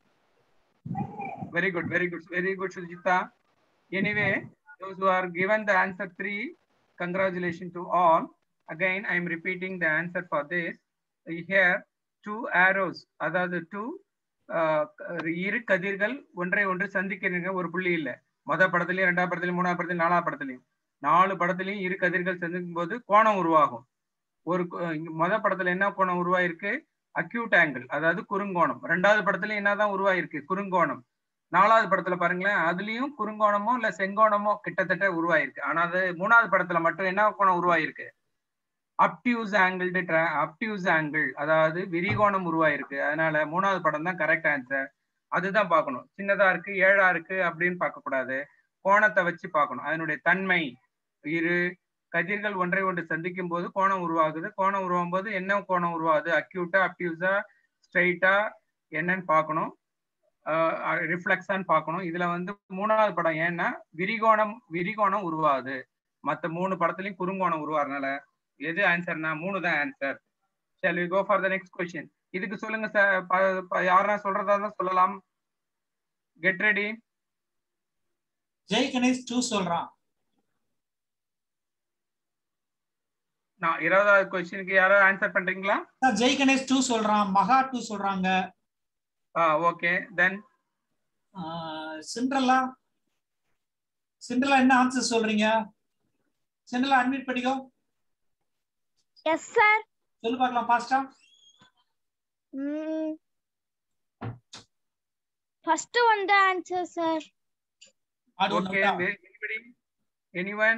[SPEAKER 3] Very good, very good, very good, Sujita. Anyway, those who are given the answer three, congratulations to all. Again, I am repeating the answer for this. Here, two arrows, அதாவது two uh, இரு கதிர்கள் ஒன்றை ஒன்று சந்திக்கிறீங்க ஒரு புள்ளி இல்ல மொத படத்துலயும் ரெண்டாவது படத்துலயும் மூணாவது படத்துலயும் நாலாவது படத்துலயும் நாலு படத்துலயும் இரு கதிர்கள் சந்திக்கும் போது கோணம் உருவாகும் ஒரு கு- இங்க மொத படத்துல என்ன கோணம் உருவாயிருக்கு அக்யூட் ஆங்கிள் அதாவது குறுங்கோணம் ரெண்டாவது படத்துல என்னதான் உருவாயிருக்கு குறுங்கோணம் நாலாவது படத்துல பாருங்களேன் அதுலயும் குறுங்கோணமோ இல்ல செங்கோணமோ கிட்டத்தட்ட உருவாயிருக்கு ஆனா அது மூணாவது படத்துல மட்டும் என்ன கோணம் உருவாயிருக்கு அப்டியூஸ் ஆங்கிள் அப்டியூஸ் ஆங்கிள் அதாவது விரிகோணம் உருவாயிருக்கு அதனால மூணாவது படம் தான் கரெக்ட் ஆன்சர் அதுதான் பார்க்கணும் சின்னதா இருக்கு ஏழா இருக்கு அப்படின்னு பார்க்க கூடாது கோணத்தை வச்சு பார்க்கணும் அதனுடைய தன்மை இரு கதிர்கள் ஒன்றை ஒன்று சந்திக்கும் போது கோணம் உருவாகுது கோணம் உருவாகும் போது என்ன கோணம் உருவாகுது அக்யூட்டா அப்டியூஸா ஸ்ட்ரைட்டா என்னன்னு பார்க்கணும் ரிஃப்ளெக்ஸான்னு பார்க்கணும் இதுல வந்து மூணாவது படம் ஏன்னா விரிகோணம் விரிகோணம் உருவாகுது மத்த மூணு படத்துலயும் குறுங்கோணம் உருவாறதுனால எது ஆன்சர்னா மூணு தான் answer shall we go for the next question இதுக்கு சொல்லுங்க சார் யாரா சொல்றதா இருந்தா சொல்லலாம் get ready
[SPEAKER 1] Jai Ganesh two சொல்றான்
[SPEAKER 3] நான் இருபதாவது கொஸ்டினுக்கு யாராவது ஆன்சர் பண்றீங்களா
[SPEAKER 1] சார் ஜெய் கணேஷ் டூ சொல்றான் மகா டூ சொல்றாங்க
[SPEAKER 3] ஓகே தென்
[SPEAKER 1] சிண்ட்ரலா சிண்ட்ரலா என்ன ஆன்சர் சொல்றீங்க சிண்ட்ரலா அட்மிட் பண்ணிக்கோ
[SPEAKER 7] எஸ் சார்
[SPEAKER 1] சொல்லு பார்க்கலாம் ஃபாஸ்டா
[SPEAKER 7] ஃபர்ஸ்ட் ஒன் தான் ஆன்சர் சார்
[SPEAKER 1] ஆடு
[SPEAKER 3] ஓகே எனிபடி எனிவன்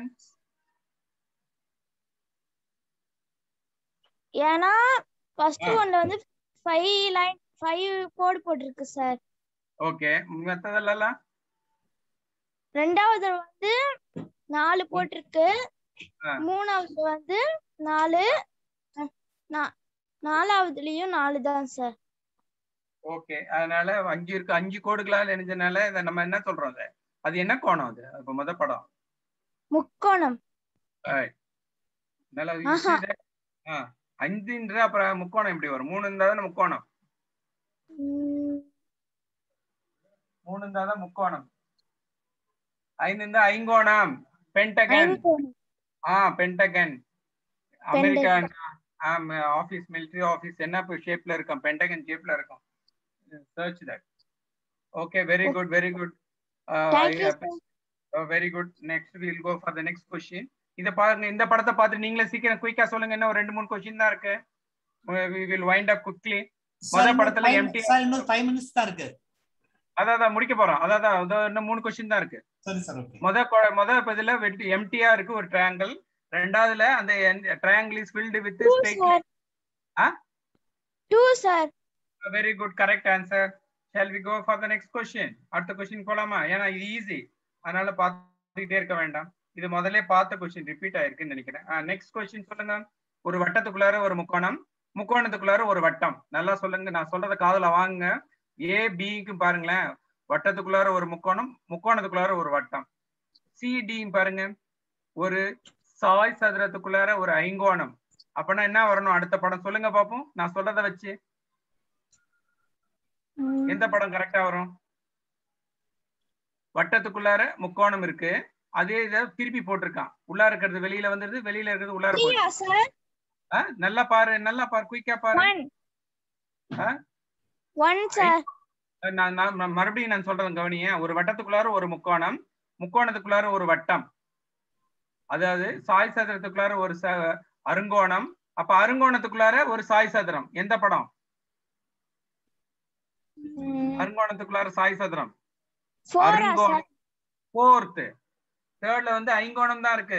[SPEAKER 7] ஏன்னா ஃபர்ஸ்ட்
[SPEAKER 3] ஆ.
[SPEAKER 7] ஒன்ல வந்து ஃபைவ் லைன் ஃபைவ் கோடு போட்டிருக்கு சார்
[SPEAKER 3] ஓகே மத்ததெல்லாம்
[SPEAKER 7] ரெண்டாவது வந்து நாலு போட்டிருக்கு
[SPEAKER 3] ஆ.
[SPEAKER 7] மூணாவது வந்து நாலு அஹ், நா- நாலாவதுலயும் நாலு தான் சார்
[SPEAKER 3] ஓகே அதனால அஞ்சு இருக்கு அஞ்சு கோடுகளால் இணைஞ்சனால இதை நம்ம என்ன சொல்றோம் அது அது என்ன கோணம் அது இப்ப முத படம்
[SPEAKER 7] முக்கோணம்
[SPEAKER 3] Right. நல்லா you
[SPEAKER 7] ஆஹா.
[SPEAKER 3] see that? ஆ, அஞ்சுன்ற அப்புறம் முக்கோணம் எப்படி வரும் மூணு இருந்தா தானே முக்கோணம்
[SPEAKER 7] ம்,
[SPEAKER 3] மூணு இருந்தா தான் முக்கோணம் ஐந்து இருந்தா ஐங்கோணம் பென்டகன்
[SPEAKER 7] ஐங்கோணம்.
[SPEAKER 3] ஆ pentagon American office military office என்ன ஷேப்ல இருக்கும் பென்டகன் ஷேப்ல இருக்கும் search that okay very good very good
[SPEAKER 7] Thank you, sir.
[SPEAKER 3] Very good next will go for the next question இத பாருங்க இந்த படத்தை பார்த்து நீங்களே சீக்கிரம் குயிக்கா சொல்லுங்க என்ன ஒரு ரெண்டு மூணு கொஸ்டின் தான் இருக்கு we will wind up quickly முத படத்துல empty-
[SPEAKER 1] சார் இன்னும் ஃபைவ் மினிட்ஸ் தான் இருக்கு
[SPEAKER 3] அதான் அதான் முடிக்க போறோம் அதான் அதான் அதான் இன்னும் மூணு கொஸ்டின் தான் இருக்கு
[SPEAKER 1] சரி சார் ஓகே
[SPEAKER 3] முத கொ- முத இதுல எம்டியா இருக்கு ஒரு ட்ரையாங்கிள் ரெண்டாவதுல அந்த triangle is filled with
[SPEAKER 7] Two,
[SPEAKER 3] straight
[SPEAKER 7] sir.
[SPEAKER 3] ஆ?
[SPEAKER 7] Two, sir.
[SPEAKER 3] Very good correct answer shall we go for the next question அடுத்த கொஸ்டின் போலாமா ஏன்னா இது ஈஸி அதனால பார்த்துக்கிட்டே இருக்க வேண்டாம் இது முதல்ல பார்த்த கொஸ்டின் ரிப்பீட் ஆயிருக்குன்னு நினைக்கிறேன் நெக்ஸ்ட் கொஸ்டின் சொல்லுங்க ஒரு வட்டத்துக்குள்ளார ஒரு முக்கோணம் முக்கோணத்துக்குள்ளார ஒரு வட்டம் நல்லா சொல்லுங்க நான் சொல்றத காதுல வாங்குங்க ஏ பிக்கு பாருங்களேன் வட்டத்துக்குள்ளார ஒரு முக்கோணம் முக்கோணத்துக்குள்ளார ஒரு வட்டம் சிடி பாருங்க ஒரு சாய் சதுரத்துக்குள்ளார ஒரு ஐங்கோணம் அப்பனா என்ன வரணும் அடுத்த படம் சொல்லுங்க பாப்போம் நான் சொல்றத வச்சு
[SPEAKER 7] ம்,
[SPEAKER 3] எந்த படம் கரெக்டா வரும் வட்டத்துக்குள்ளார முக்கோணம் இருக்கு அதே இதை திருப்பி போட்டிருக்கான் உள்ளார இருக்கிறது வெளியில வந்துருது வெளியில இருக்கிறது உள்ளார
[SPEAKER 7] three
[SPEAKER 3] போயிடுது
[SPEAKER 7] ஆ, sir?
[SPEAKER 3] ஆ, நல்லா பாரு நல்லா பாரு குயிக்கா பாரு
[SPEAKER 7] One.
[SPEAKER 3] ஆ?
[SPEAKER 7] One, sir.
[SPEAKER 3] நான் நான் ம- மறுபடியும் நான் சொல்றேன் கவனிய ஒரு வட்டத்துக்குள்ளார ஒரு முக்கோணம் முக்கோணத்துக்குள்ளார ஒரு வட்டம் அதாவது சாய் சதுரத்துக்குள்ளார ஒரு ச அருங்கோணம் அப்ப அருங்கோணத்துக்குள்ளார ஒரு சாய் சதுரம் எந்த படம் அருங்கோணத்துக்குள்ளார சாய் சதுரம்
[SPEAKER 7] ஃபோரா சார்
[SPEAKER 3] அருங்கோணம் ஃபோர்த் தேர்ட்ல வந்து ஐங்கோணம் தான் இருக்கு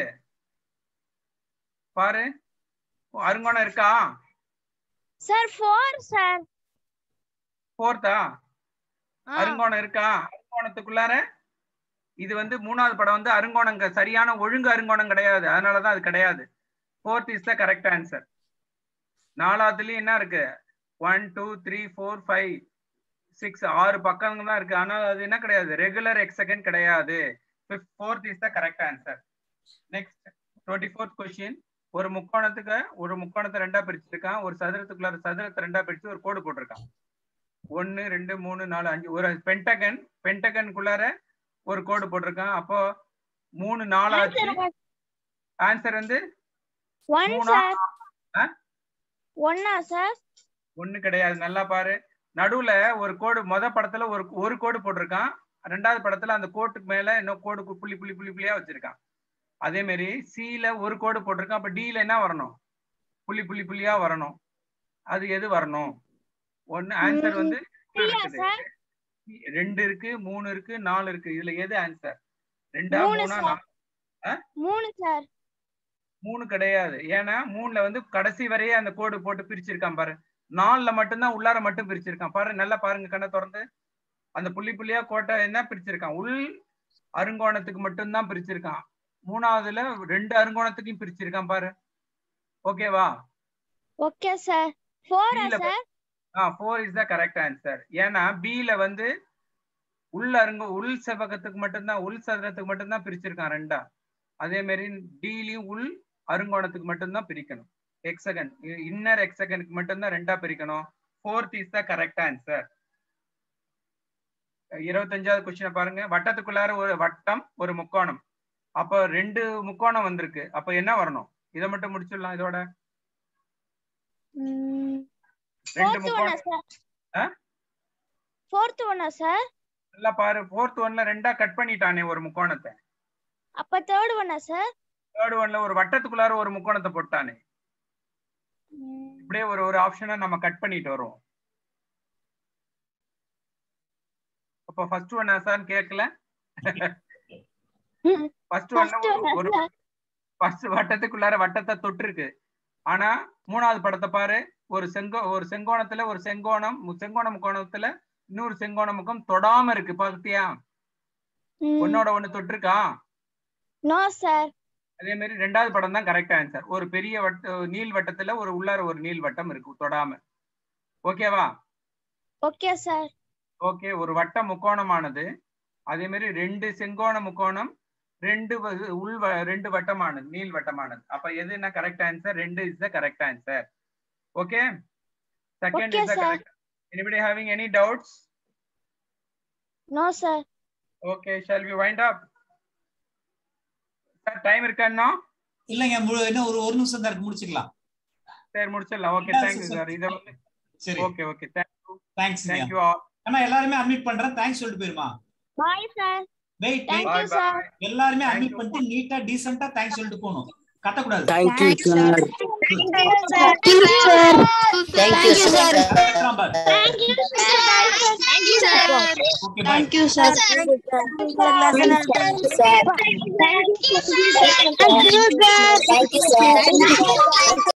[SPEAKER 3] பாரு ஓ, அருங்கோணம் இருக்கா
[SPEAKER 7] சார் ஃபோர் சார்
[SPEAKER 3] ஃபோர்த்தா
[SPEAKER 7] ஆ
[SPEAKER 3] அருங்கோணம் இருக்கா அருங்கோணத்துக்குள்ளார இது வந்து மூணாவது படம் வந்து அருங்கோணங்க சரியான ஒழுங்கு அருங்கோணம் கிடையாது அதனாலதான் அது கிடையாது fourth is the correct answer நாலாவதுலயும் என்ன இருக்கு one two three four five six ஆறு பக்கங்க தான் இருக்கு ஆனால் அது என்ன கிடையாது ரெகுலர் எக்ஸகன் கிடையாது fourth is the correct answer next twenty fourth question ஒரு முக்கோணத்துக்கு ஒரு முக்கோணத்தை ரெண்டா பிரிச்சிருக்கான் ஒரு சதுரத்துக்குள்ளார சதுரத்தை ரெண்டா பிரிச்சு ஒரு கோடு போட்டிருக்கான் ஒன்னு ரெண்டு மூணு நாலு அஞ்சு ஒரு பென்டகன் பென்டகனுக்குள்ளார ஒரு கோடு போட்டிருக்கான் அப்போ மூணு நாலு ஆச்சு ஆன்சர் வந்து
[SPEAKER 7] ஒன்
[SPEAKER 3] மூணா
[SPEAKER 7] சார்
[SPEAKER 3] ஆ?
[SPEAKER 7] ஒன்னா சார்
[SPEAKER 3] ஒண்ணு கிடையாது நல்லா பாரு நடுவுல ஒரு கோடு மொத படத்துல ஒரு ஒரு கோடு போட்டிருக்கான் ரெண்டாவது படத்துல அந்த கோட்டுக்கு மேல இன்னும் கோடு கு- புள்ளி புள்ளி புள்ளி புள்ளியா வச்சிருக்கான் அதே மாதிரி சில ஒரு கோடு போட்டிருக்கான் அப்ப டில என்ன வரணும் புள்ளி புள்ளி புள்ளியா வரணும் அது எது வரணும் ஒண்ணு ஆன்சர் வந்து
[SPEAKER 7] இல்லையா
[SPEAKER 3] இருக்குது.
[SPEAKER 7] சார்
[SPEAKER 3] ரெண்டு இருக்கு மூணு இருக்கு நாலு இருக்கு இதுல எது ஆன்சர் ரெண்டா
[SPEAKER 7] மூணு
[SPEAKER 3] மூணா
[SPEAKER 7] சார்.
[SPEAKER 3] நாலு
[SPEAKER 7] மூணு சார்
[SPEAKER 3] மூணு கிடையாது ஏன்னா மூணுல வந்து கடைசி வரையே அந்த கோடு போட்டு பிரிச்சிருக்கான் பாரு நாலுல மட்டும்தான் உள்ளார மட்டும் பிரிச்சிருக்கான் பாரு நல்லா பாருங்க கண்ணை திறந்து அந்த புள்ளி புள்ளியா கோட்டை என்ன பிரிச்சிருக்கான் உள் அருங்கோணத்துக்கு மட்டும்தான் பிரிச்சிருக்கான் மூணாவதுல ரெண்டு அருங்கோணத்துக்கும் பிரிச்சிருக்கான் பாரு ஓகேவா
[SPEAKER 7] ஓகே சார் ஃபோரா
[SPEAKER 3] இல்ல,
[SPEAKER 7] சார்
[SPEAKER 3] ஆ four is the correct answer ஏன்னா பில வந்து உள் அருங்க உள் செவ்வகத்துக்கு மட்டும்தான் உள் சதுரத்துக்கு மட்டும்தான் பிரிச்சிருக்கான் ரெண்டா அதே மாதிரி டிலையும் உள் அருங்கோணத்துக்கு மட்டும்தான் பிரிக்கணும் எக்ஸகன் இன்னர் எக்ஸகனுக்கு மட்டும்தான் ரெண்டா பிரிக்கணும் fourth is the correct answer இருபத்தஞ்சாவது கொஸ்டினை பாருங்க வட்டத்துக்குள்ளார ஒரு வட்டம் ஒரு முக்கோணம் அப்போ ரெண்டு முக்கோணம் வந்திருக்கு அப்ப என்ன வரணும் இதை மட்டும் முடிச்சிடலாம் இதோட ரெண்டு
[SPEAKER 7] ஃபோர்த் ஒன்னா
[SPEAKER 3] முக்கோணம்
[SPEAKER 7] சார்
[SPEAKER 3] ஆ?
[SPEAKER 7] ஃபோர்த் ஒன்னா சார்
[SPEAKER 3] நல்லா பாரு ஃபோர்த் ஒன்ல ரெண்டா கட் பண்ணிட்டானே ஒரு முக்கோணத்தை
[SPEAKER 7] அப்ப தேர்ட் ஒன்னா சார்
[SPEAKER 3] தேர்ட் ஒன்ல ஒரு வட்டத்துக்குள்ளார ஒரு முக்கோணத்தை போட்டானே இப்படியே ஒரு ஒரு ஆப்ஷனை நம்ம கட் பண்ணிட்டு வருவோம் அப்ப ஃபர்ஸ்ட் ஒன் சார் கேட்கல ஃபர்ஸ்ட் ஒன்ல
[SPEAKER 7] ஃபர்ஸ்ட் ஒன்னா
[SPEAKER 3] ஒரு
[SPEAKER 7] சார்
[SPEAKER 3] ஃபர்ஸ்ட் வட்டத்துக்குள்ளார வட்டத்தை தொட்டிருக்கு ஆனா மூணாவது படத்தை பாரு ஒரு செங்கோ ஒரு செங்கோணத்துல ஒரு செங்கோணம் மு- செங்கோண முக்கோணத்துல இன்னொரு செங்கோண முக்கம் தொடாம இருக்கு பாத்தியா ஒன்னோட ஒண்ணு தொட்டிருக்கா
[SPEAKER 7] நோ சார்
[SPEAKER 3] அதே மாதிரி ரெண்டாவது படம் தான் கரெக்ட் ஆன்சர் ஒரு பெரிய வட்ட நீள் வட்டத்துல ஒரு உள்ளார ஒரு நீள் வட்டம் இருக்கு தொடாம ஓகேவா
[SPEAKER 7] ஓகே சார்
[SPEAKER 3] ஓகே ஒரு வட்ட முக்கோணமானது அதே மாதிரி ரெண்டு செங்கோண முக்கோணம் ரெண்டு வ- உள் வ- ரெண்டு வட்டமானது நீள் வட்டமானது அப்ப எது என்ன கரெக்ட் ஆன்சர் ரெண்டு is the correct answer okay second
[SPEAKER 7] Okay,
[SPEAKER 3] is the
[SPEAKER 7] sir.
[SPEAKER 3] Correct anybody having any doubts
[SPEAKER 7] no sir
[SPEAKER 3] okay shall we wind up sir time இருக்கா
[SPEAKER 1] இல்லைங்க மு- இன்னும் ஒரு ஒரு நிமிஷம் தான் இருக்கு முடிச்சுக்கலாம்
[SPEAKER 3] சரி முடிச்சிடலாம் okay
[SPEAKER 1] Yeah,
[SPEAKER 3] thank you
[SPEAKER 1] sir.
[SPEAKER 3] Sir இதை வந்து
[SPEAKER 1] சரி
[SPEAKER 3] okay okay thank you
[SPEAKER 1] thanks
[SPEAKER 3] thank you all
[SPEAKER 1] ஆனா எல்லாருமே அட்மிட் பண்றேன் தேங்க்ஸ் சொல்லிட்டு போயிருமா
[SPEAKER 7] bye sir
[SPEAKER 1] wait
[SPEAKER 7] Thank
[SPEAKER 3] Bye,
[SPEAKER 7] you, sir.
[SPEAKER 3] bye.
[SPEAKER 1] எல்லாருமே
[SPEAKER 3] Thank
[SPEAKER 1] அட்மிட்
[SPEAKER 3] you.
[SPEAKER 1] பண்ணிட்டு நீட்டா டீசெண்டா தேங்க்ஸ் சொல்லிட்டு போகணும் கத்தக்கூடாது
[SPEAKER 8] Thank you, sir.
[SPEAKER 4] Thank you, sir. Thank you, sir.
[SPEAKER 1] Number
[SPEAKER 7] Thank you, sir. Thank you, sir.
[SPEAKER 1] Okay bye
[SPEAKER 4] you, sir. Thank you, sir. Thank you, sir. Thank you, sir. Thank you, sir.